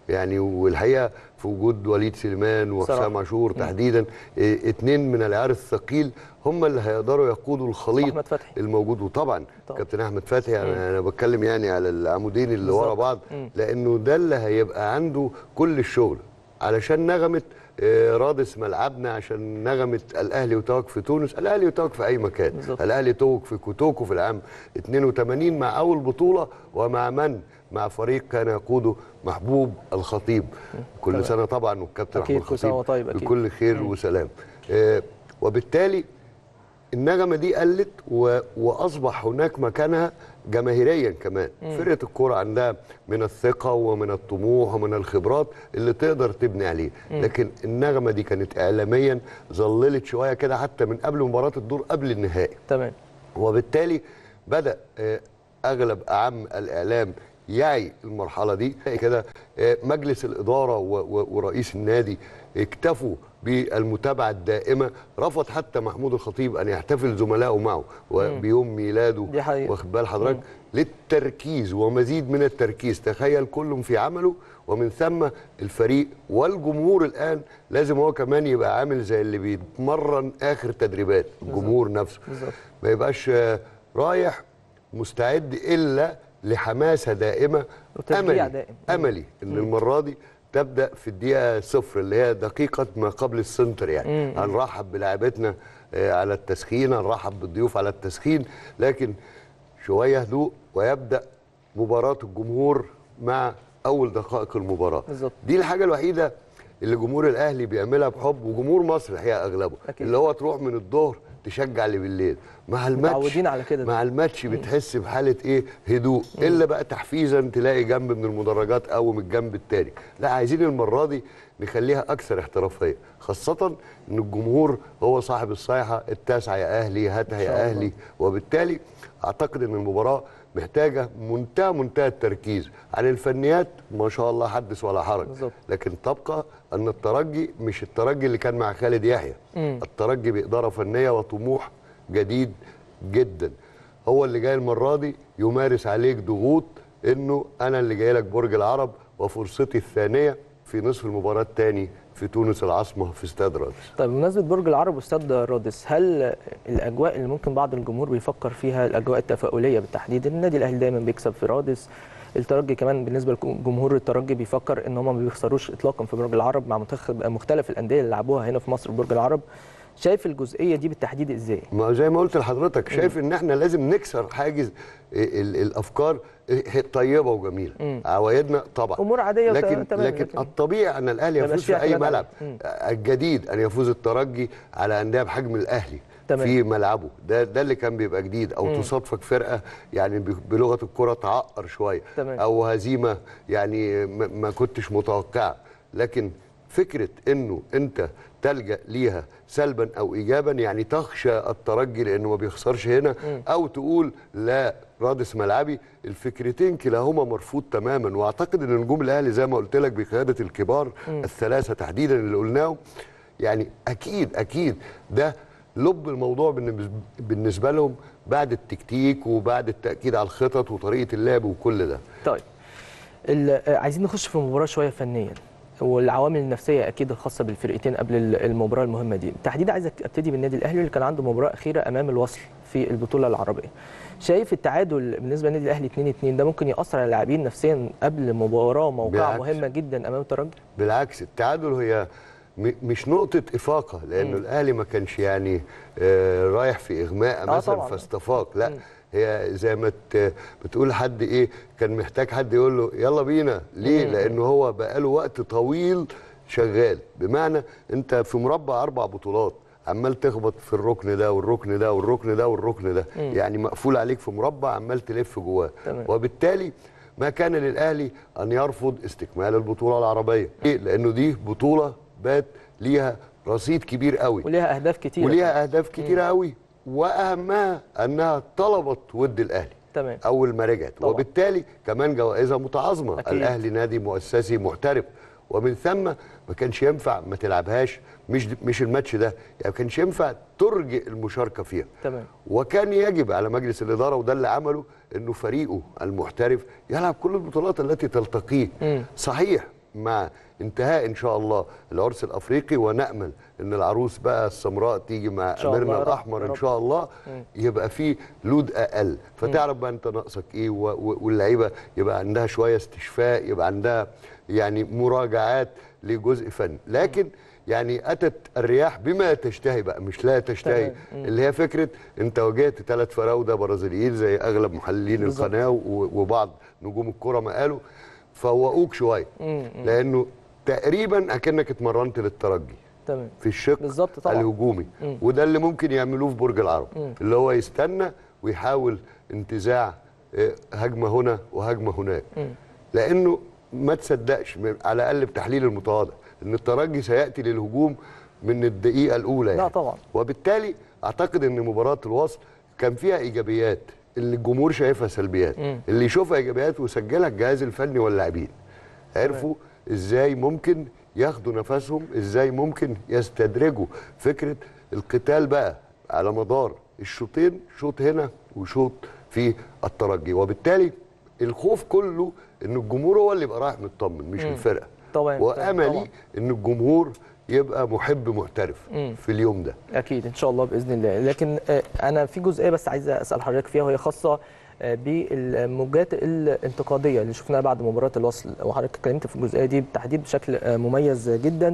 يعني والحقيقه في وجود وليد سليمان وحسام صراحة. عاشور تحديدا إيه، اتنين من العيار الثقيل هم اللي هيقدروا يقودوا الخليط أحمد فتحي. الموجود وطبعا طبعا. كابتن احمد فتحي انا انا بتكلم يعني على العمودين اللي ورا بالظبط. بعض مم. لانه ده اللي هيبقى عنده كل الشغل علشان نغمه آه، رادس ملعبنا عشان نغمه الاهلي وتوج في تونس الاهلي وتوج في اي مكان بالظبط. الاهلي توج في كوتوكو في العام 82 مع اول بطوله ومع من مع فريق كان يقوده محبوب الخطيب كل تمام. سنه طبعا والكابتن أكيد، احمد كل سنة الخطيب وهو طيب، أكيد. بكل خير وسلام آه، وبالتالي النغمه دي قلت و... واصبح هناك مكانها جماهيريا كمان فرقه الكوره عندها من الثقه ومن الطموح ومن الخبرات اللي تقدر تبني عليه لكن النغمه دي كانت اعلاميا ظللت شويه كده حتى من قبل مباراه الدور قبل النهائي تمام وبالتالي بدا آه، اغلب اعم الاعلام يعي المرحله دي كده آه، مجلس الاداره و- و- ورئيس النادي اكتفوا بالمتابعه الدائمه رفض حتى محمود الخطيب ان يحتفل زملائه معه وبيوم ميلاده دي حقيقة. واخد بال حضرتك للتركيز ومزيد من التركيز تخيل كل في عمله ومن ثم الفريق والجمهور الان لازم هو كمان يبقى عامل زي اللي بيتمرن اخر تدريبات الجمهور نفسه بالظبط. ما يبقاش آه، رايح مستعد الا لحماسه دائمه وتشجيع املي دائم. املي ان المره دي تبدا في الدقيقه صفر اللي هي دقيقه ما قبل السنتر يعني هنرحب بلاعبتنا آه، على التسخين هنرحب بالضيوف على التسخين لكن شويه هدوء ويبدا مباراه الجمهور مع اول دقائق المباراه بالظبط. دي الحاجه الوحيده اللي جمهور الاهلي بيعملها بحب وجمهور مصر الحقيقه اغلبه أكيد. اللي هو تروح من الظهر تشجع اللي بالليل مع الماتش متعودين على كده. مع الماتش بتحس بحاله ايه هدوء الا بقى تحفيزا تلاقي جنب من المدرجات او من الجنب التاني لا عايزين المره دي نخليها اكثر احترافيه خاصه ان الجمهور هو صاحب الصيحه التاسعه يا اهلي هاتها إن شاء يا الله. اهلي وبالتالي اعتقد ان المباراه محتاجه منتهى منتهى التركيز عن الفنيات ما شاء الله حدث ولا حرج بالظبط. لكن تبقى ان الترجي مش الترجي اللي كان مع خالد يحيى الترجي باداره فنيه وطموح جديد جدا هو اللي جاي المره دي يمارس عليك ضغوط انه انا اللي جاي لك برج العرب وفرصتي الثانيه في نصف المباراه الثاني في تونس العاصمه في استاد رادس طيب بمناسبه برج العرب واستاد رادس هل الاجواء اللي ممكن بعض الجمهور بيفكر فيها الاجواء التفاؤليه بالتحديد النادي الاهلي دايما بيكسب في رادس الترجي كمان بالنسبه لجمهور الترجي بيفكر ان هم ما بيخسروش اطلاقا في برج العرب مع منتخب مختلف الانديه اللي لعبوها هنا في مصر في برج العرب شايف الجزئيه دي بالتحديد ازاي ما زي ما قلت لحضرتك شايف ان احنا لازم نكسر حاجز ال- الافكار طيبه وجميله عوايدنا طبعا أمور عادية لكن تمام، لكن لكن الطبيعي ان الاهلي ما يبقاش يفوز فيها في اي اعتماد ملعب عليه. مم. الجديد ان يفوز الترجي على انديه بحجم الاهلي تمام. في ملعبه ده ده اللي كان بيبقى جديد او تصادفك فرقه يعني ب- بلغه الكره تعقر شويه تمام. او هزيمه يعني ما ما كنتش متوقعه لكن فكره انه انت تلجا ليها سلبا او ايجابا يعني تخشى الترجي لانه ما بيخسرش هنا او تقول لا رادس ملعبي الفكرتين كلاهما مرفوض تماما واعتقد ان نجوم الاهلي زي ما قلت لك بقياده الكبار الثلاثه تحديدا اللي قلناهم يعني اكيد اكيد ده لب الموضوع بالنسبه بالنسبه لهم بعد التكتيك وبعد التاكيد على الخطط وطريقه اللعب وكل ده طيب ال- آه، عايزين نخش في المباراه شويه فنيا والعوامل النفسيه اكيد الخاصه بالفرقتين قبل ال- المباراه المهمه دي بالتحديد عايز ابتدي بالنادي الاهلي اللي كان عنده مباراه اخيره امام الوصل في البطوله العربيه شايف التعادل بالنسبه للنادي الاهلي 2 2 ده ممكن ياثر على اللاعبين نفسيا قبل مباراه موقعه بالعكس. مهمه جدا امام الترجي بالعكس التعادل هي م- مش نقطة إفاقة لأنه الأهلي ما كانش يعني آه رايح في إغماء آه مثلا طبعاً. فاستفاق لا هي زي ما ت- بتقول حد إيه كان محتاج حد يقول له يلا بينا ليه؟ لأنه هو بقاله وقت طويل شغال بمعنى أنت في مربع أربع بطولات عمال تخبط في الركن ده والركن ده والركن ده والركن ده يعني مقفول عليك في مربع عمال تلف جواه تمام. وبالتالي ما كان للاهلي ان يرفض استكمال البطوله العربيه ليه لانه دي بطوله بات ليها رصيد كبير قوي وليها اهداف كتير وليها اهداف كتيره قوي واهمها انها طلبت ود الاهلي تمام. اول ما رجعت طبعا. وبالتالي كمان جوائزها متعاظمه أكيد. الاهلي نادي مؤسسي محترف ومن ثم ما كانش ينفع ما تلعبهاش مش مش الماتش ده يعني ما كانش ينفع ترجئ المشاركه فيها تمام. وكان يجب على مجلس الاداره وده اللي عمله انه فريقه المحترف يلعب كل البطولات التي تلتقيه مم. صحيح مع انتهاء ان شاء الله العرس الافريقي ونامل ان العروس بقى السمراء تيجي مع شاء الله اميرنا يا رب، الاحمر يا ان رب. شاء الله يبقى في لود اقل فتعرف بقى انت ناقصك ايه و- و- واللعيبه يبقى عندها شويه استشفاء يبقى عندها يعني مراجعات لجزء فني لكن يعني اتت الرياح بما تشتهي بقى مش لا تشتهي تمام. اللي هي فكره انت واجهت ثلاث فراوده برازيليين زي اغلب محللين بالظبط. القناه و- وبعض نجوم الكره ما قالوا فوقوك شويه لانه تقريبا اكنك اتمرنت للترجي تمام في الشق بالظبط طبعا. الهجومي وده اللي ممكن يعملوه في برج العرب اللي هو يستنى ويحاول انتزاع آه، هجمه هنا وهجمه هناك لانه ما تصدقش من- على الاقل بتحليل المتواضع ان الترجي سياتي للهجوم من الدقيقه الاولى لا يعني. طبعا. وبالتالي اعتقد ان مباراه الوصل كان فيها ايجابيات اللي الجمهور شايفها سلبيات اللي يشوفها ايجابيات ويسجلها الجهاز الفني واللاعبين عرفوا ازاي ممكن ياخدوا نفسهم ازاي ممكن يستدرجوا فكره القتال بقى على مدار الشوطين شوط هنا وشوط في الترجي وبالتالي الخوف كله ان الجمهور هو اللي يبقى رايح مطمن مش الفرقه طبعاً، واملي طبعاً. ان الجمهور يبقى محب محترف في اليوم ده اكيد ان شاء الله باذن الله لكن آه، انا في جزئيه بس عايز اسال حضرتك فيها وهي خاصه آه، بالموجات الانتقاديه اللي شفناها بعد مباراه الوصل وحضرتك اتكلمت في الجزئيه دي بالتحديد بشكل آه، مميز جدا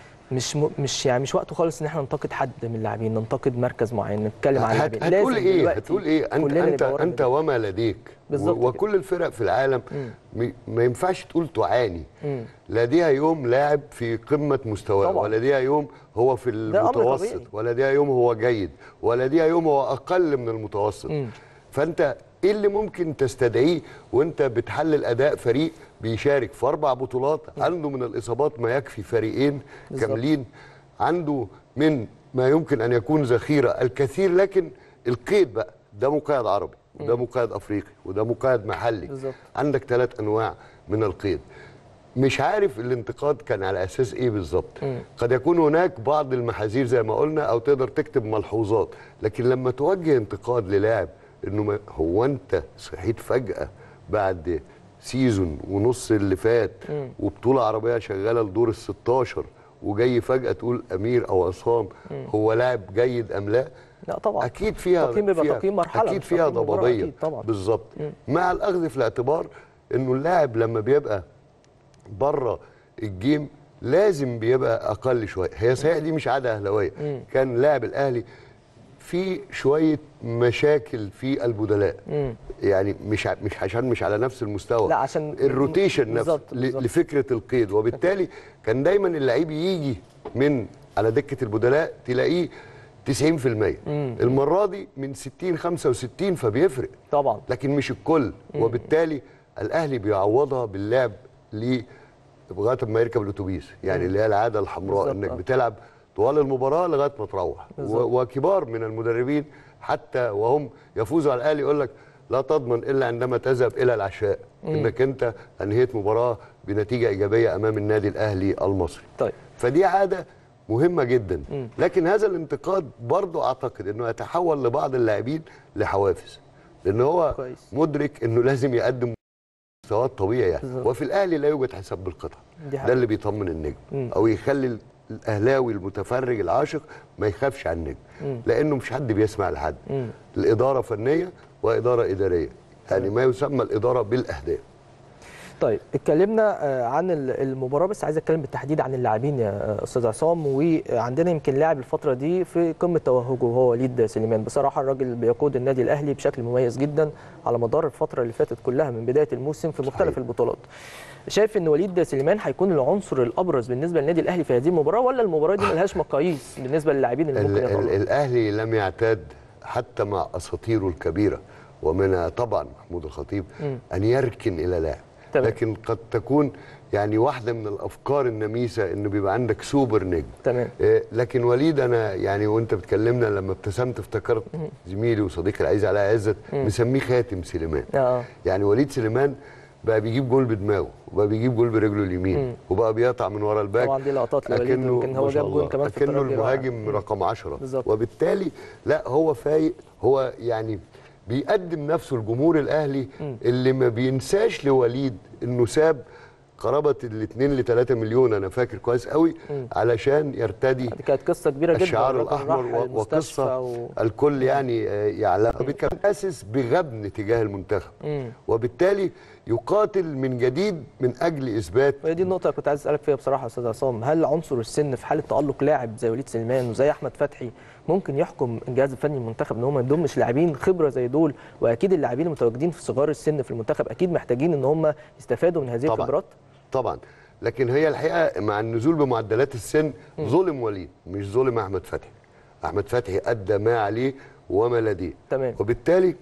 مش م... مش يعني مش وقته خالص ان احنا ننتقد حد من اللاعبين ننتقد مركز معين نتكلم عن هت- اللاعبين هتقول لازم ايه دلوقتي هتقول ايه انت كلنا انت نبقى ورا انت النادي. وما لديك بالظبط و- كده. وكل الفرق في العالم م- ما ينفعش تقول تعاني لديها يوم لاعب في قمه مستواه طبعاً. ولديها يوم هو في أمر المتوسط طبيعي. ولديها يوم هو جيد ولديها يوم هو اقل من المتوسط فانت ايه اللي ممكن تستدعيه وانت بتحلل اداء فريق بيشارك في اربع بطولات عنده من الاصابات ما يكفي فريقين بالظبط. كاملين عنده من ما يمكن ان يكون ذخيره الكثير لكن القيد بقى ده مقيد عربي وده مقيد افريقي وده مقيد محلي بالظبط. عندك ثلاث انواع من القيد مش عارف الانتقاد كان على اساس ايه بالظبط قد يكون هناك بعض المحاذير زي ما قلنا او تقدر تكتب ملحوظات لكن لما توجه انتقاد للاعب انه ما هو انت صحيت فجاه بعد سيزون ونص اللي فات وبطوله عربيه شغاله لدور ال 16 وجاي فجاه تقول امير او عصام هو لاعب جيد ام لا لا طبعا اكيد فيها التقييم بيبقى فيها تقييم مرحلة اكيد مش فيها تقييم مباراة ضبابيه أكيد طبعاً. بالظبط مع الاخذ في الاعتبار انه اللاعب لما بيبقى بره الجيم لازم بيبقى اقل شويه هي صحيح دي مش عاده اهلاويه كان لاعب الاهلي في شويه مشاكل في البدلاء يعني مش ع- مش عشان مش على نفس المستوى لا، عشان- الروتيشن نفسه بالظبط، ل- بالظبط. لفكره القيد وبالتالي كان دايما اللعيب يجي من على دكه البدلاء تلاقيه 90% المره دي من 60 65 فبيفرق طبعا لكن مش الكل وبالتالي الاهلي بيعوضها باللعب ل لغايه ما يركب الاتوبيس يعني اللي هي العاده الحمراء بالظبط، انك آه. بتلعب طوال المباراه لغايه ما تروح بالظبط. و- وكبار من المدربين حتى وهم يفوزوا على الاهلي يقول لك لا تضمن الا عندما تذهب الى العشاء انك انت انهيت مباراه بنتيجه ايجابيه امام النادي الاهلي المصري طيب فدي عاده مهمه جدا لكن هذا الانتقاد برضو اعتقد انه يتحول لبعض اللاعبين لحوافز لان هو كويس. مدرك انه لازم يقدم مستوى طبيعي يعني بالظبط. وفي الاهلي لا يوجد حساب بالقطع دي ده حقيقة. اللي بيطمن النجم او يخلي ال- الاهلاوي المتفرج العاشق ما يخافش على النجم لانه مش حد بيسمع لحد الاداره فنيه واداره اداريه يعني ما يسمى الاداره بالاهداف طيب اتكلمنا آه، عن ال- المباراه بس عايز اتكلم بالتحديد عن اللاعبين يا آه، استاذ عصام وعندنا يمكن لاعب الفتره دي في قمه توهجه وهو وليد سليمان بصراحه الراجل بيقود النادي الاهلي بشكل مميز جدا على مدار الفتره اللي فاتت كلها من بدايه الموسم في مختلف صحيح. البطولات شايف ان وليد سليمان هيكون العنصر الابرز بالنسبه للنادي الاهلي في هذه المباراه ولا المباراه دي ملهاش مقاييس بالنسبه للاعبين اللي ال- ممكن ال- يطلعوا الاهلي لم يعتاد حتى مع اساطيره الكبيره ومنها طبعا محمود الخطيب ان يركن الى لاعب تمام. لكن قد تكون يعني واحده من الافكار النميسه انه بيبقى عندك سوبر نجم تمام آه، لكن وليد انا يعني وانت بتكلمنا لما ابتسمت افتكرت زميلي وصديقي العزيز علاء عزت مسميه خاتم سليمان اه يعني وليد سليمان بقى بيجيب جول بدماغه وبقى بيجيب جول برجله اليمين وبقى بيقطع من ورا الباك طبعا دي لقطات لوليد أكنه يمكن هو ما شاء جاب جول الله، كمان في أكنه الترجي رائع. المهاجم رقم 10 بالظبط. وبالتالي لا هو فايق هو يعني بيقدم نفسه الجمهور الاهلي اللي ما بينساش لوليد انه ساب قرابه ال 2 ل 3 مليون انا فاكر كويس قوي علشان يرتدي دي كانت قصه كبيره جدا الشعار الراجل الاحمر راح و- المستشفى وقصه و... الكل يعني آه، يعلم كان حاسس بغبن تجاه المنتخب وبالتالي يقاتل من جديد من اجل اثبات وهي دي النقطة اللي كنت عايز اسألك فيها بصراحة يا أستاذ عصام، هل عنصر السن في حالة تألق لاعب زي وليد سليمان وزي أحمد فتحي ممكن يحكم الجهاز الفني المنتخب إن هم ما يضمش لاعبين خبرة زي دول وأكيد اللاعبين المتواجدين في صغار السن في المنتخب أكيد محتاجين إن هم يستفادوا من هذه طبعاً. الخبرات؟ طبعا لكن هي الحقيقه مع النزول بمعدلات السن ظلم وليد مش ظلم احمد فتحي احمد فتحي ادى ما عليه وما لديه تمام. وبالتالي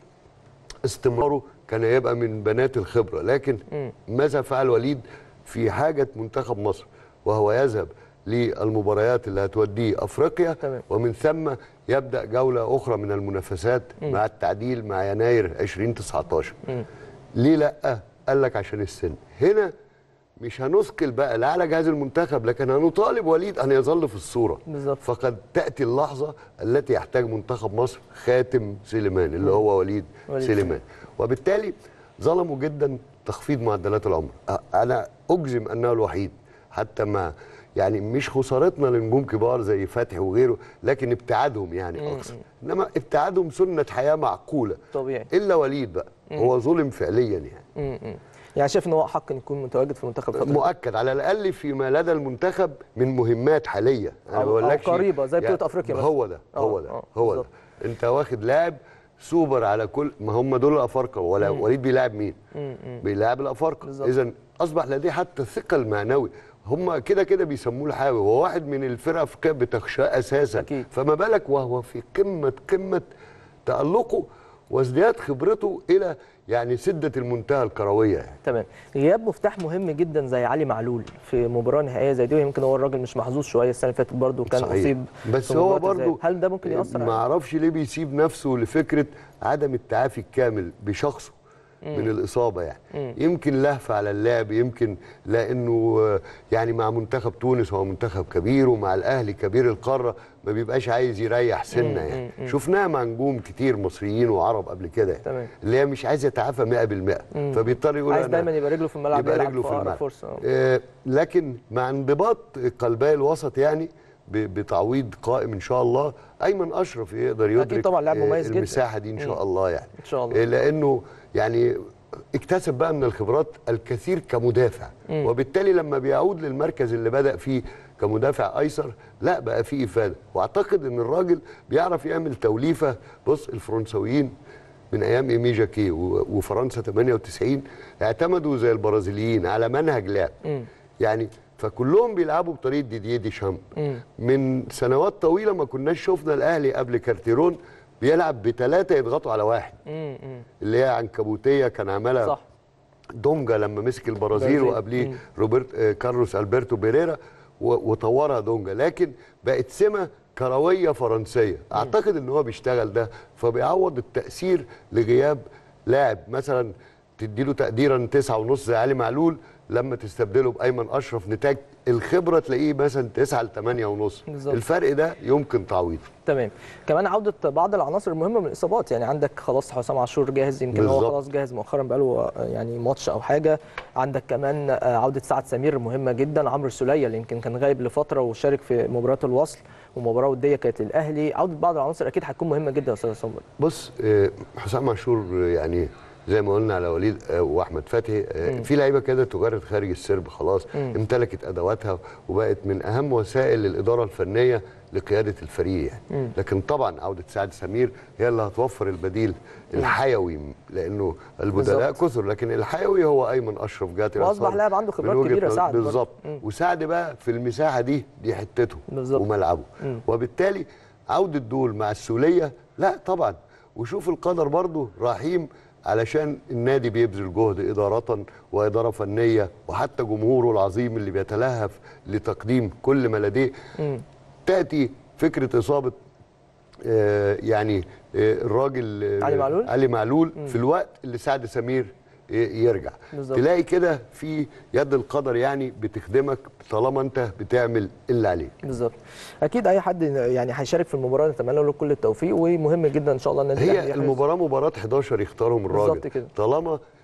استمراره كان يبقى من بنات الخبره لكن ماذا فعل وليد في حاجه منتخب مصر وهو يذهب للمباريات اللي هتوديه افريقيا تمام. ومن ثم يبدا جوله اخرى من المنافسات مع التعديل مع يناير 2019 ليه لا قال لك عشان السن هنا مش هنثقل بقى لا على جهاز المنتخب لكن هنطالب وليد ان يظل في الصوره بالظبط. فقد تاتي اللحظه التي يحتاج منتخب مصر خاتم سليمان اللي هو وليد, وليد سليمان وبالتالي ظلموا جدا تخفيض معدلات العمر أ- انا اجزم انه الوحيد حتى ما يعني مش خسارتنا لنجوم كبار زي فتحي وغيره لكن ابتعادهم يعني اقصى انما ابتعادهم سنه حياه معقوله طبيعي. الا وليد بقى هو ظلم فعليا يعني م- م. يعني شايف إن هو حق إن يكون متواجد في المنتخب الفترة دي؟ مؤكد على الاقل فيما لدى المنتخب من مهمات حاليه أو- ما بقولكش أو قريبة زي بطولة أفريقيا مثلا. هو ده هو آه، ده آه، هو ده بالظبط. انت واخد لاعب سوبر على كل ما هم دول الافارقه ولا وليد بيلاعب مين بيلاعب الافارقه بالظبط. اذا اصبح لديه حتى الثقل المعنوي هم كده كده بيسموه الحاوي هو واحد من الفرق الافريقيه بتخشاه اساسا أكيد. فما بالك وهو في قمه قمه تالقه وازدياد خبرته الى يعني سده المنتهى الكرويه يعني. تمام غياب مفتاح مهم جدا زي علي معلول في مباراه نهائيه زي دي ويمكن هو الراجل مش محظوظ شويه السنه اللي فاتت برضه كان صحيح. اصيب بس في هو مباراة الذهاب. برضو هل ده ممكن ياثر ما عليه؟ اعرفش ليه بيسيب نفسه لفكره عدم التعافي الكامل بشخصه من الاصابه يعني يمكن لهفه على اللعب يمكن لانه آه، يعني مع منتخب تونس هو منتخب كبير ومع الاهلي كبير القاره ما بيبقاش عايز يريح سنه يعني شفناها مع نجوم كتير مصريين وعرب قبل كده يعني تمام. اللي هي مش عايز يتعافى 100% فبيضطر يقول عايز أنا دايما يبقى رجله في الملعب يبقى يلعب رجله في أقرب الملعب فرصه آه. آه، لكن مع انضباط قلبي الوسط يعني ب- بتعويض قائم ان شاء الله ايمن اشرف يقدر يدرك طبعاً لاعب آه، مميز جدا. المساحه دي ان شاء الله يعني إن شاء الله. آه، لانه يعني اكتسب بقى من الخبرات الكثير كمدافع وبالتالي لما بيعود للمركز اللي بدا فيه كمدافع ايسر لا بقى فيه افاده واعتقد ان الراجل بيعرف يعمل توليفه بص الفرنسويين من ايام ايمي جاكي و- وفرنسا 98 اعتمدوا زي البرازيليين على منهج لعب يعني فكلهم بيلعبوا بطريقه ديديه ديشامب من سنوات طويله ما كناش شفنا الاهلي قبل كارتيرون بيلعب بثلاثه يضغطوا على واحد مم، مم. اللي هي عنكبوتيه كان عملها صح دونجا لما مسك البرازيل برازيل. وقبليه روبرت آه، كارلوس البرتو بيريرا و- وطورها دونجا لكن بقت سمه كرويه فرنسيه اعتقد ان هو بيشتغل ده فبيعوض التاثير لغياب لاعب مثلا تديله تقديرا تسعة ونص زي علي معلول لما تستبدله بايمن اشرف نتاج الخبره تلاقيه مثلا 9 ل 8 ونص بالظبط. الفرق ده يمكن تعويضه تمام كمان عوده بعض العناصر المهمه من الاصابات يعني عندك خلاص حسام عاشور جاهز يمكن هو بالظبط. خلاص جاهز مؤخرا بقاله آه، يعني ماتش او حاجه عندك كمان آه، عوده سعد سمير مهمه جدا عمرو السوليه اللي يمكن كان غايب لفتره وشارك في مباراه الوصل ومباراه وديه كانت للاهلي عوده بعض العناصر اكيد هتكون مهمه جدا يا استاذ صبري بص آه، حسام عاشور آه، يعني زي ما قلنا على وليد آه، واحمد فتحي آه، في لعيبه كده تجارة خارج السرب خلاص امتلكت ادواتها وبقت من اهم وسائل الاداره الفنيه لقياده الفريق يعني لكن طبعا عوده سعد سمير هي اللي هتوفر البديل الحيوي لانه البدلاء بالظبط. كثر لكن الحيوي هو ايمن اشرف جات وأصبح لاعب عنده خبرات من وجهة كبيرة نظر- سعد برضه. بالظبط وسعد بقى في المساحه دي دي حتته بالظبط. وملعبه وبالتالي عوده دول مع السوليه لا طبعا وشوف القدر برضه رحيم علشان النادي بيبذل جهد إدارة وإدارة فنية وحتى جمهوره العظيم اللي بيتلهف لتقديم كل ما لديه تأتي فكرة إصابة آه، يعني آه، الراجل آه، علي معلول؟ علي معلول في الوقت اللي سعد سمير ي- يرجع بالظبط. تلاقي كده في يد القدر يعني بتخدمك طالما انت بتعمل اللي عليك بالظبط اكيد اي حد يعني هيشارك في المباراه نتمنى له كل التوفيق ومهم جدا ان شاء الله النادي الأهلي هي يحرز. المباراه مباراه 11 يختارهم الراجل بالظبط كده. طالما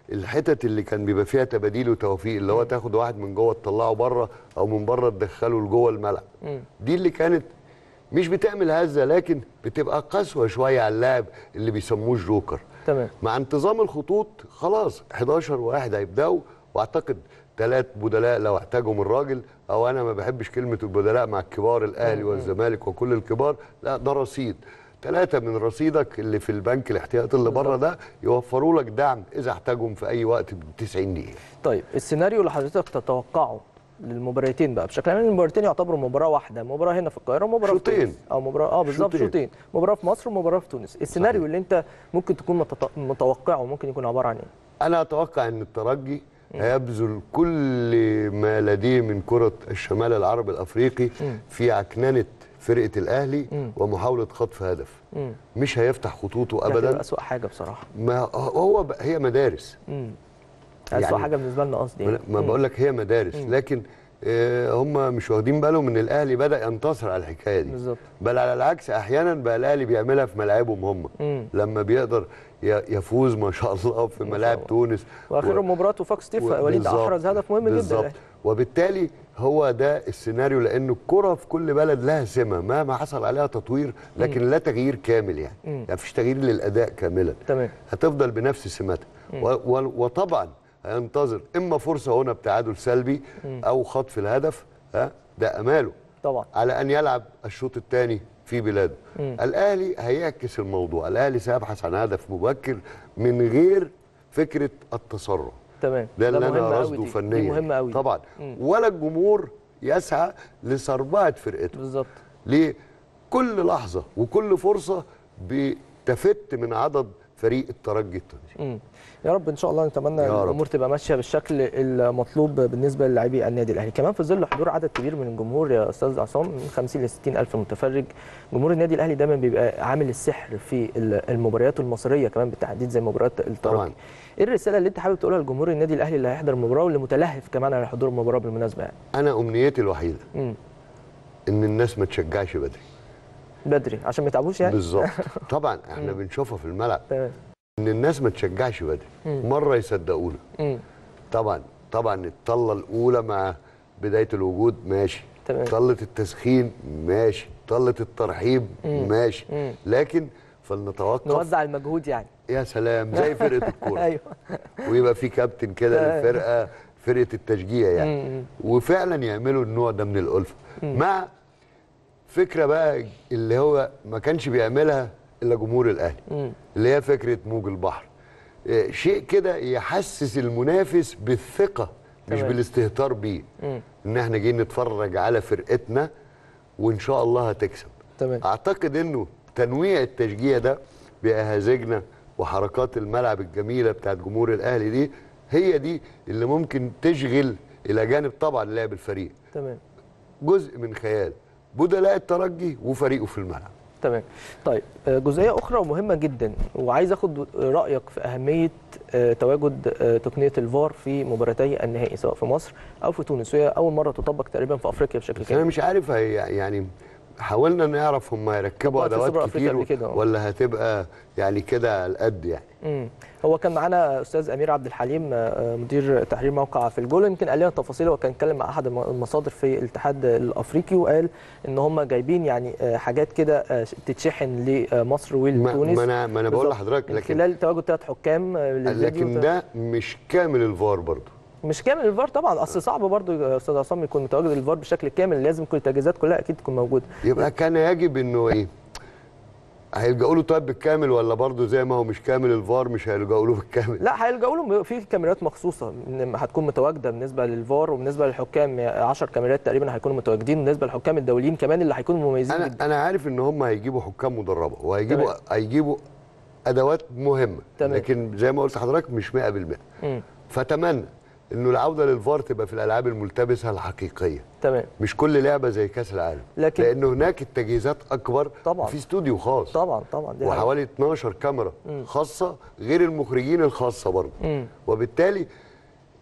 الحتت اللي كان بيبقى فيها تباديل وتوفيق اللي هو تاخد واحد من جوه تطلعه بره او من بره تدخله لجوه الملعب دي اللي كانت مش بتعمل هزه لكن بتبقى قسوه شويه على اللاعب اللي بيسموه الجوكر تمام مع انتظام الخطوط خلاص 11 واحد هيبداوا واعتقد ثلاث بدلاء لو احتاجهم الراجل او انا ما بحبش كلمه البدلاء مع الكبار الاهلي والزمالك وكل الكبار لا ده رصيد ثلاثة من رصيدك اللي في البنك الاحتياطي اللي بره ده يوفروا لك دعم اذا احتاجهم في اي وقت ب 90 دقيقة طيب السيناريو اللي حضرتك تتوقعه للمباراتين بقى بشكل عام المباراتين يعتبروا مباراه واحده مباراه هنا في القاهره ومباراه في شوطين. تونس او مباراه اه بالظبط شوطين. شوطين مباراه في مصر ومباراه في تونس السيناريو صحيح. اللي انت ممكن تكون متط- متوقعه ممكن يكون عباره عن ايه انا اتوقع ان الترجي هيبذل كل ما لديه من كرة الشمال العربي الافريقي في عكننة فرقة الاهلي ومحاولة خطف هدف مش هيفتح خطوطه ده هتبقى ابدا اسوء حاجه بصراحه ما هو ب- هي مدارس اسوء يعني- حاجه بالنسبه لنا قصدي ما يعني. ما بقول لك هي مدارس لكن آه، هم مش واخدين بالهم ان الاهلي بدا ينتصر على الحكايه دي بالظبط. بل على العكس احيانا بقى الاهلي بيعملها في ملاعبهم هم لما بيقدر ي- يفوز ما شاء الله في ملاعب الله. تونس واخرهم مباراه وفاق ستيف و- وليد بالظبط. احرز هدف مهم جدا بالظبط الأهلي. وبالتالي هو ده السيناريو لان الكره في كل بلد لها سمه مهما حصل عليها تطوير لكن لا تغيير كامل يعني يعني مفيش تغيير للاداء كاملا تمام هتفضل بنفس سماتها و- و- وطبعا هينتظر اما فرصه هنا بتعادل سلبي او خطف الهدف ها ده اماله طبعا على ان يلعب الشوط الثاني في بلاده الاهلي هيعكس الموضوع الاهلي سيبحث عن هدف مبكر من غير فكره التسرع تمام ده اللي مهم انا أوي قصده دي. فنيا دي مهمه قوي طبعا ولا الجمهور يسعى لسربعه فرقته بالظبط ليه؟ كل لحظة وكل فرصة بتفت من عدد فريق الترجي التونسي مم. يا رب ان شاء الله نتمنى يا رب. الامور تبقى ماشيه بالشكل المطلوب بالنسبه للاعبي النادي الاهلي كمان في ظل حضور عدد كبير من الجمهور يا استاذ عصام من 50 ل 60 الف متفرج جمهور النادي الاهلي دايما بيبقى عامل السحر في ال- المباريات المصريه كمان بالتحديد زي مباريات الترجي طبعاً. ايه الرساله اللي انت حابب تقولها لجمهور النادي الاهلي اللي هيحضر المباراه واللي متلهف كمان على حضور المباراه بالمناسبه يعني أنا أمنيتي الوحيدة مم. إن الناس ما تشجعش بدري بدري عشان ما يتعبوش يعني بالظبط طبعا احنا بنشوفها في الملعب تمام إن الناس ما تشجعش بدري مرة يصدقونا مم. طبعا طبعا الطلة الأولى مع بداية الوجود ماشي تمام. طلة التسخين ماشي طلة الترحيب ماشي مم. لكن فلنتوقف نوزع المجهود يعني يا سلام زي فرقة الكورة ايوه ويبقى في كابتن كده تمام. للفرقه فرقه التشجيع يعني مم. وفعلا يعملوا النوع ده من الالفه مع فكره بقى اللي هو ما كانش بيعملها الا جمهور الاهلي مم. اللي هي فكره موج البحر إيه، شيء كده يحسس المنافس بالثقه مش تمام. بالاستهتار بيه مم. ان احنا جايين نتفرج على فرقتنا وان شاء الله هتكسب تمام اعتقد انه تنويع التشجيع ده باهازجنا وحركات الملعب الجميله بتاعت جمهور الاهلي دي هي دي اللي ممكن تشغل الى جانب طبعا لعب الفريق تمام جزء من خيال بدلاء الترجي وفريقه في الملعب تمام طيب آه، جزئيه اخرى ومهمه جدا وعايز اخد رايك في اهميه آه، تواجد آه، تقنيه الفار في مباراتي النهائي سواء في مصر او في تونس وهي اول مره تطبق تقريبا في افريقيا بشكل بس انا كامل مش عارف هي يعني حاولنا نعرف هم يركبوا طبقت في سوبر ادوات أفريقيا كتير قبل كده، آه. ولا هتبقى يعني كده على القد يعني مم. هو كان معانا استاذ امير عبد الحليم آه، مدير تحرير موقع في الجول يمكن قال لنا تفاصيل وكان اتكلم مع احد الم- المصادر في الاتحاد الافريقي وقال ان هم جايبين يعني آه، حاجات كده آه، تتشحن لمصر ما, ولتونس ما انا ما انا بقول بالظبط. لحضرتك من لكن خلال تواجد ثلاث حكام آه، للفيديو لكن ده مش كامل الفار برضه مش كامل الفار طبعا اصل صعب برضو يا استاذ عصام يكون متواجد الفار بشكل كامل لازم كل التجهيزات كلها اكيد تكون موجوده يبقى كان يجب انه ايه هيلجأوا له طيب بالكامل ولا برضه زي ما هو مش كامل الفار مش هيلجأوا له بالكامل لا هيلجأوا لهم في كاميرات مخصوصه إن هتكون متواجده بالنسبه للفار وبالنسبه للحكام 10 كاميرات تقريبا هيكونوا متواجدين بالنسبه للحكام الدوليين كمان اللي هيكونوا مميزين انا جدا انا عارف ان هم هيجيبوا حكام مدربه وهيجيبوا هيجيبوا ادوات مهمه تمام. لكن زي ما قلت لحضرتك مش 100% مم. فاتمنى انه العوده للفار تبقى في الالعاب الملتبسه الحقيقيه تمام مش كل لعبه زي كاس العالم لكن- لان هناك التجهيزات اكبر طبعاً. في استوديو خاص طبعا طبعا دي حقيقة. وحوالي 12 كاميرا خاصه غير المخرجين الخاصه برضه مم. وبالتالي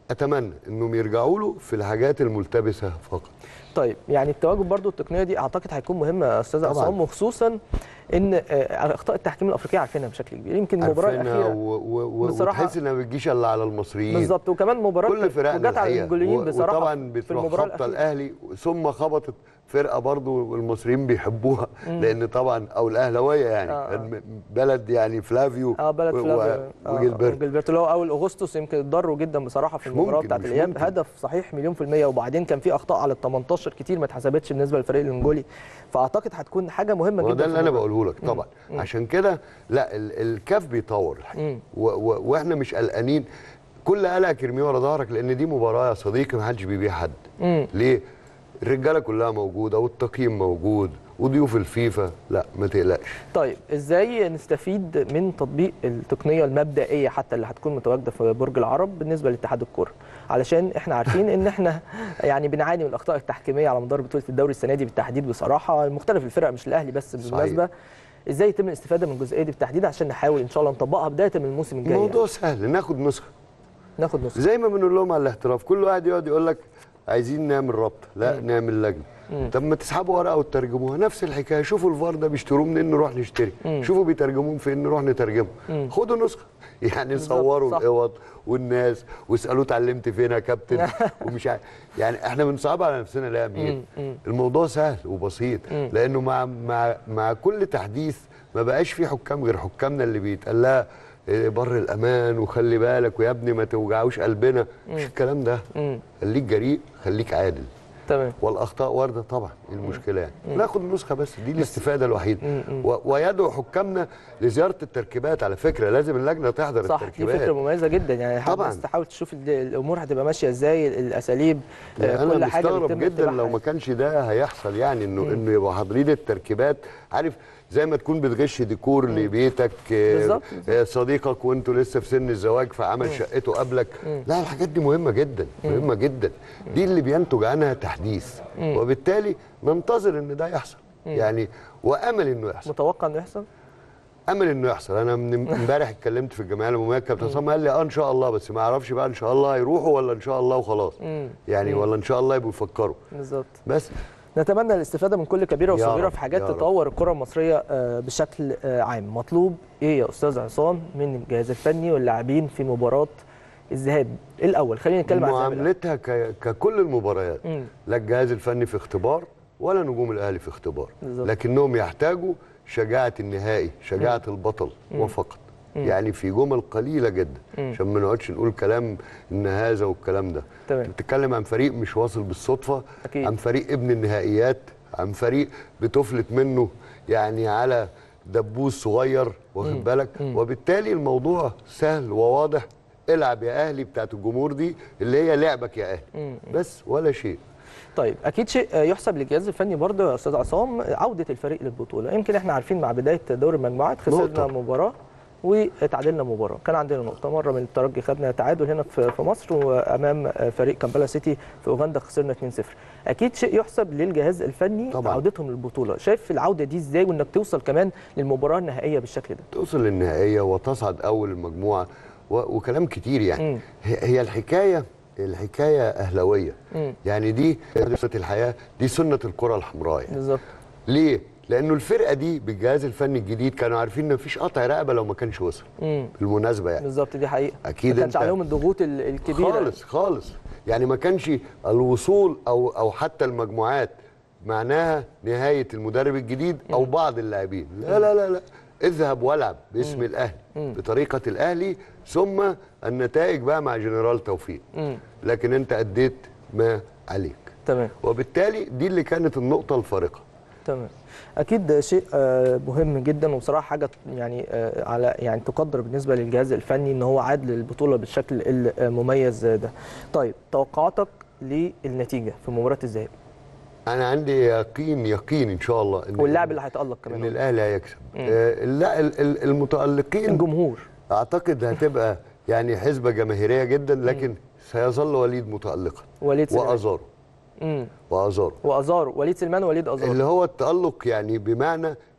اتمنى انهم يرجعوا له في الحاجات الملتبسه فقط طيب يعني التواجد برضو التقنيه دي اعتقد هيكون مهم يا استاذ طبعاً. عصام وخصوصا ان آه، اخطاء التحكيم الافريقيه عارفينها بشكل كبير يمكن المباراه عارفينها الاخيره و... و... و... بصراحة- وتحس انها ما بتجيش الا على المصريين بالظبط وكمان مباراه كل فرقنا وجت على الحقيقة. الانجوليين و- بصراحه وطبعا في بتروح المباراه خبطه الاخيره الاهلي ثم خبطت فرقه برضو المصريين بيحبوها لان طبعا او الاهلاويه يعني آه، آه. كان بلد يعني فلافيو اه بلد و- فلافيو و- آه، وجيلبرتو وجيلبرتو اللي هو اول اغسطس يمكن اتضروا جدا بصراحه في مش المباراه ممكن، بتاعت مش الاياب ممكن. هدف صحيح مليون في الميه وبعدين كان في اخطاء على ال 18 كتير ما اتحسبتش بالنسبه للفريق الانجولي فاعتقد هتكون حاجه مهمه ما جدا ده في اللي انا المباراة. بقوله لك طبعا عشان كده لا ال- الكاف بيطور الحقيقه مم. و- و- واحنا مش قلقانين كل قلقك ارميه ورا ظهرك لان دي مباراه يا صديقي ما حدش بيبيع حد مم. ليه الرجاله كلها موجوده والتقييم موجود وضيوف الفيفا لا ما تقلقش طيب ازاي نستفيد من تطبيق التقنيه المبدئيه حتى اللي هتكون متواجده في برج العرب بالنسبه لاتحاد الكوره علشان احنا عارفين ان احنا يعني بنعاني من الاخطاء التحكيميه على مدار بطوله الدوري السنه دي بالتحديد بصراحه مختلف الفرق مش الاهلي بس بالمناسبه ازاي يتم الاستفاده من الجزئيه دي بالتحديد عشان نحاول ان شاء الله نطبقها بدايه من الموسم الجاي يعني. الموضوع سهل ناخد نسخه ناخد نسخه زي ما بنقول لهم على الاحتراف كل واحد يقعد يقول لك عايزين نعمل رابطه لا نعمل لجنه طب ما تسحبوا ورقه وتترجموها نفس الحكايه شوفوا الفار ده بيشتروه منين نروح نشتري شوفوا بيترجموه فين نروح نترجمه خدوا نسخه يعني بالظبط، صوروا صح. الاوض والناس واسالوه اتعلمت فين يا كابتن ومش عارف يعني احنا بنصعب على نفسنا ليه يا امير الموضوع سهل وبسيط لانه مع مع مع كل تحديث ما بقاش في حكام غير حكامنا اللي بيتقال لها إيه، بر الامان وخلي بالك ويا ابني ما توجعوش قلبنا مش الكلام ده مم. خليك جريء خليك عادل تمام والاخطاء وارده طبعا إيه المشكله يعني ناخد نسخه بس دي الاستفاده الوحيده و- ويدعو حكامنا لزياره التركيبات على فكره لازم اللجنه تحضر صح دي التركيبات فكره مميزه جدا يعني حابب طبعاً. الناس تحاول تشوف ال- الامور هتبقى ماشيه ازاي الاساليب آه، يعني انا كل حاجه مستغرب بيتم جدا اتباعها لو ما يعني. كانش ده هيحصل يعني انه انه يبقوا حاضرين التركيبات عارف زي ما تكون بتغش ديكور لبيتك آه، بالظبط، آه، صديقك وانتوا لسه في سن الزواج فعمل شقته قبلك لا الحاجات دي مهمه جدا مهمه جدا دي اللي بينتج عنها تحديث وبالتالي ننتظر ان ده يحصل يعني وامل انه يحصل متوقع انه يحصل امل انه يحصل انا من امبارح اتكلمت في الجمعيه العموميه كابتن عصام قال لي اه ان شاء الله بس ما اعرفش بقى ان شاء الله هيروحوا ولا ان شاء الله وخلاص مم. يعني ولا ان شاء الله يبقوا يفكروا بالظبط بس نتمنى الاستفاده من كل كبيره يا وصغيره رب، في حاجات يا رب. تطور الكره المصريه آه، بشكل آه، عام مطلوب ايه يا استاذ عصام من الجهاز الفني واللاعبين في مباراه الذهاب الاول خلينا نتكلم عن الذهاب الأول. معاملتها ك... ككل المباريات مم. لا الجهاز الفني في اختبار ولا نجوم الاهلي في اختبار بالظبط. لكنهم يحتاجوا شجاعه النهائي شجاعه البطل وفقط يعني في جمل قليله جدا عشان ما نقعدش نقول كلام ان هذا والكلام ده تمام. أنت بتتكلم عن فريق مش واصل بالصدفه أكيد. عن فريق ابن النهائيات عن فريق بتفلت منه يعني على دبوس صغير واخد بالك وبالتالي الموضوع سهل وواضح العب يا اهلي بتاعت الجمهور دي اللي هي لعبك يا اهلي بس ولا شيء طيب اكيد شيء آه، يحسب للجهاز الفني برضه يا استاذ عصام عوده الفريق للبطوله يمكن احنا عارفين مع بدايه دور المجموعات خسرنا نقطة. مباراه وتعادلنا مباراه كان عندنا نقطه مره من الترجي خدنا تعادل هنا في في مصر وامام آه، فريق كامبالا سيتي في اوغندا خسرنا 2-0 اكيد شيء يحسب للجهاز الفني طبعاً. عودتهم للبطوله شايف العوده دي ازاي وانك توصل كمان للمباراه النهائيه بالشكل ده توصل للنهائيه وتصعد اول المجموعه و... وكلام كتير يعني مم. هي هي الحكايه الحكايه اهلاويه مم. يعني دي سنه الحياه دي سنه الكره الحمراء يعني. بالظبط ليه؟ لانه الفرقه دي بالجهاز الفني الجديد كانوا عارفين ان مفيش قطع رقبه لو ما كانش وصل مم. بالمناسبه يعني بالظبط دي حقيقه أكيد ما كانش أنت- عليهم الضغوط ال- الكبيره خالص خالص يعني ما كانش الوصول او او حتى المجموعات معناها نهايه المدرب الجديد او بعض اللاعبين لا لا لا لا اذهب والعب باسم الاهلي بطريقه الاهلي ثم النتائج بقى مع جنرال توفيق مم. لكن انت اديت ما عليك تمام وبالتالي دي اللي كانت النقطه الفارقه تمام اكيد ده شيء آه، مهم جدا وبصراحه حاجه يعني آه، على يعني تقدر بالنسبه للجهاز الفني ان هو عاد للبطوله بالشكل المميز ده طيب توقعاتك للنتيجه في مباراه الذهاب انا عندي يقين يقين ان شاء الله ان واللاعب اللي هيتالق ان كمان الاهلي هيكسب آه، لا ال- ال- المتالقين الجمهور اعتقد هتبقى يعني حسبه جماهيريه جدا لكن سيظل وليد متالقا وليد سليمان وازارو امم وازارو وازارو وليد سليمان ووليد ازارو اللي هو التالق يعني بمعنى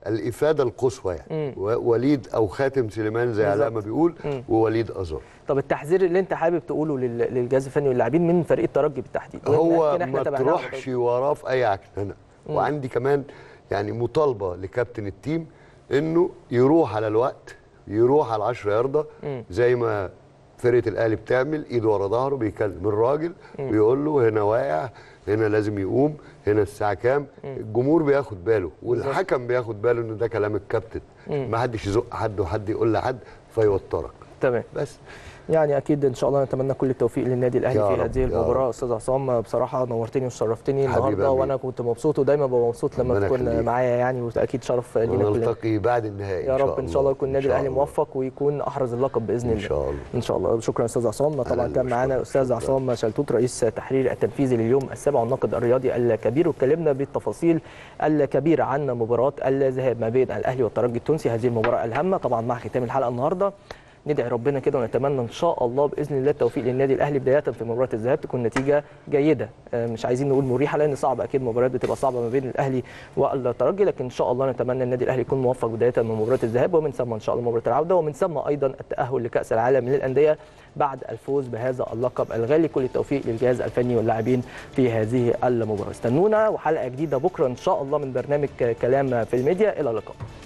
الافاده القصوى يعني و- وليد او خاتم سليمان زي علاء ما بيقول ووليد ازار طب التحذير اللي انت حابب تقوله لل- للجهاز الفني واللاعبين من فريق الترجي بالتحديد هو يمكن احنا ما تابعناه تروحش وراه في اي عكننه وعندي كمان يعني مطالبه لكابتن التيم انه يروح على الوقت يروح على 10 يارده زي ما فرقه الاهلي بتعمل ايده ورا ظهره بيكلم الراجل ويقول له هنا واقع هنا لازم يقوم هنا الساعه كام الجمهور بياخد باله والحكم بياخد باله ان ده كلام الكابتن ما حدش يزق حد وحد يقول لحد فيوترك تمام بس يعني اكيد ان شاء الله نتمنى كل التوفيق للنادي الاهلي يا في رب، هذه يا المباراه رب. استاذ عصام بصراحه نورتني وشرفتني حبيبي النهارده أمين. وانا كنت مبسوط ودايما ببقى مبسوط لما ربنا تكون يخليك. معايا يعني واكيد شرف لينا كلنا ونلتقي بعد النهائي يا رب ان شاء الله يكون النادي إن شاء الاهلي الله. موفق ويكون احرز اللقب باذن إن الله شاء الله. ان شاء الله شكرا استاذ عصام طبعا أهلاً كان معانا وشكراً. الاستاذ شكراً. عصام شلتوت رئيس تحرير التنفيذي لليوم السابع والناقد الرياضي الكبير واتكلمنا بالتفاصيل الكبيره عن مباراه الذهاب ما بين الاهلي والترجي التونسي هذه المباراه الهامه طبعا مع ختام الحلقه النهارده ندعي ربنا كده ونتمنى ان شاء الله باذن الله التوفيق للنادي الاهلي بدايه في مباراه الذهاب تكون نتيجه جيده آه، مش عايزين نقول مريحه لان صعب اكيد مباريات بتبقى صعبه ما بين الاهلي والترجي لكن ان شاء الله نتمنى النادي الاهلي يكون موفق بدايه من مباراه الذهاب ومن ثم ان شاء الله مباراه العوده ومن ثم ايضا التاهل لكاس العالم للانديه بعد الفوز بهذا اللقب الغالي كل التوفيق للجهاز الفني واللاعبين في هذه المباراه استنونا وحلقه جديده بكره ان شاء الله من برنامج كلام في الميديا الى اللقاء